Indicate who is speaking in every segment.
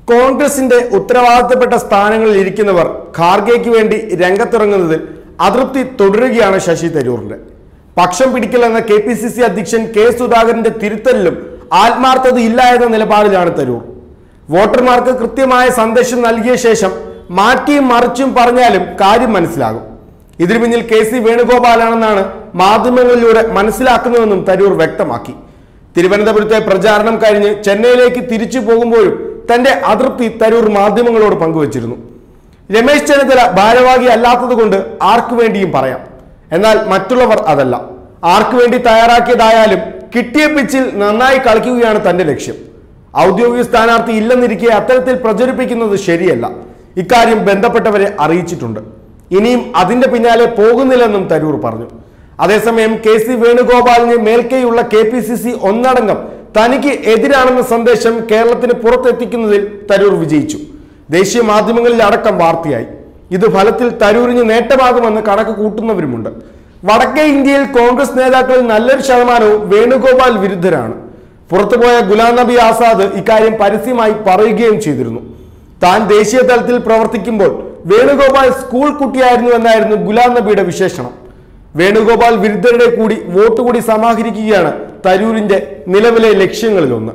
Speaker 1: കോൺഗ്രസിന്റെ ഉത്തരവാദിത്തപ്പെട്ട സ്ഥാനങ്ങളിൽ ഇരിക്കുന്നവർ ഖാർഗെക്ക് വേണ്ടി രംഗത്തിറങ്ങുന്നതിൽ അതൃപ്തി തുടരുകയാണ് ശശി തരൂറിന്റെ പക്ഷം പിടിക്കലെന്ന കെ പി സി സി അധ്യക്ഷൻ കെ സുധാകരന്റെ തിരുത്തലിലും ആത്മാർത്ഥത ഇല്ല എന്ന നിലപാടിലാണ് തരൂർ വോട്ടർമാർക്ക് കൃത്യമായ സന്ദേശം നൽകിയ ശേഷം മാറ്റിയും മറിച്ചും പറഞ്ഞാലും കാര്യം മനസ്സിലാകും ഇതിനു പിന്നിൽ കെ സി വേണുഗോപാലാണെന്നാണ് മാധ്യമങ്ങളിലൂടെ മനസ്സിലാക്കുന്നതെന്നും തരൂർ വ്യക്തമാക്കി തിരുവനന്തപുരത്തെ പ്രചാരണം കഴിഞ്ഞ് ചെന്നൈയിലേക്ക് തിരിച്ചു പോകുമ്പോഴും തന്റെ അതൃപ്തി തരൂർ മാധ്യമങ്ങളോട് പങ്കുവച്ചിരുന്നു രമേശ് ചെന്നിത്തല ഭാരവാഹി അല്ലാത്തത് കൊണ്ട് ആർക്കു വേണ്ടിയും പറയാം എന്നാൽ മറ്റുള്ളവർ അതല്ല ആർക്കു വേണ്ടി തയ്യാറാക്കിയതായാലും കിട്ടിയ പിച്ചിൽ നന്നായി കളിക്കുകയാണ് തന്റെ ലക്ഷ്യം ഔദ്യോഗിക സ്ഥാനാർത്ഥി ഇല്ലെന്നിരിക്കെ അത്തരത്തിൽ പ്രചരിപ്പിക്കുന്നത് ശരിയല്ല ഇക്കാര്യം ബന്ധപ്പെട്ടവരെ അറിയിച്ചിട്ടുണ്ട് ഇനിയും അതിന്റെ പിന്നാലെ പോകുന്നില്ലെന്നും തരൂർ പറഞ്ഞു അതേസമയം കെ സി വേണുഗോപാലിന് മേൽക്കൈയുള്ള കെ പി സി സി ഒന്നടങ്കം തനിക്ക് എതിരാണെന്ന സന്ദേശം കേരളത്തിന് പുറത്തെത്തിക്കുന്നതിൽ തരൂർ വിജയിച്ചു ദേശീയ മാധ്യമങ്ങളിൽ അടക്കം വാർത്തയായി ഇത് ഫലത്തിൽ തരൂരിന് നേട്ടമാകുമെന്ന് കണക്ക് കൂട്ടുന്നവരുമുണ്ട് വടക്കേ ഇന്ത്യയിൽ കോൺഗ്രസ് നേതാക്കളിൽ നല്ലൊരു ശതമാനവും വേണുഗോപാൽ വിരുദ്ധരാണ് പുറത്തുപോയ ഗുലാം നബി ആസാദ് ഇക്കാര്യം പരസ്യമായി പറയുകയും ചെയ്തിരുന്നു താൻ ദേശീയ തലത്തിൽ പ്രവർത്തിക്കുമ്പോൾ വേണുഗോപാൽ സ്കൂൾ കുട്ടിയായിരുന്നു എന്നായിരുന്നു ഗുലാം നബിയുടെ വിശേഷണം വേണുഗോപാൽ വിരുദ്ധരുടെ കൂടി വോട്ട് കൂടി സമാഹരിക്കുകയാണ് തരൂരിന്റെ നിലവിലെ ലക്ഷ്യങ്ങളിലൊന്ന്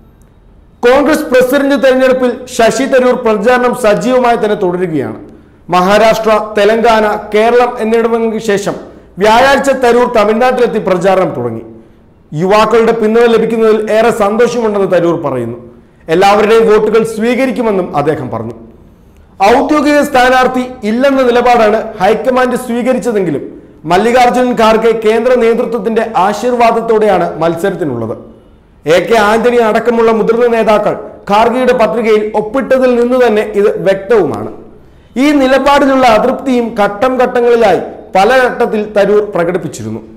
Speaker 1: കോൺഗ്രസ് പ്രസിഡന്റ് തെരഞ്ഞെടുപ്പിൽ ശശി തരൂർ പ്രചാരണം സജീവമായി തന്നെ തുടരുകയാണ് മഹാരാഷ്ട്ര തെലങ്കാന കേരളം എന്നിവിടങ്ങൾക്ക് ശേഷം വ്യാഴാഴ്ച തരൂർ തമിഴ്നാട്ടിലെത്തി പ്രചാരണം തുടങ്ങി യുവാക്കളുടെ പിന്തുണ ലഭിക്കുന്നതിൽ ഏറെ സന്തോഷമുണ്ടെന്ന് തരൂർ പറയുന്നു എല്ലാവരുടെയും വോട്ടുകൾ സ്വീകരിക്കുമെന്നും അദ്ദേഹം പറഞ്ഞു ഔദ്യോഗിക സ്ഥാനാർത്ഥി ഇല്ലെന്ന നിലപാടാണ് ഹൈക്കമാൻഡ് സ്വീകരിച്ചതെങ്കിലും മല്ലികാർജുൻ ഖാർഗെ കേന്ദ്ര നേതൃത്വത്തിന്റെ ആശീർവാദത്തോടെയാണ് മത്സരത്തിനുള്ളത് എ കെ ആന്റണി അടക്കമുള്ള മുതിർന്ന നേതാക്കൾ ഖാർഗെയുടെ പത്രികയിൽ ഒപ്പിട്ടതിൽ നിന്ന് തന്നെ ഇത് വ്യക്തവുമാണ് ഈ നിലപാടിലുള്ള അതൃപ്തിയും ഘട്ടം ഘട്ടങ്ങളിലായി പല ഘട്ടത്തിൽ തരൂർ പ്രകടിപ്പിച്ചിരുന്നു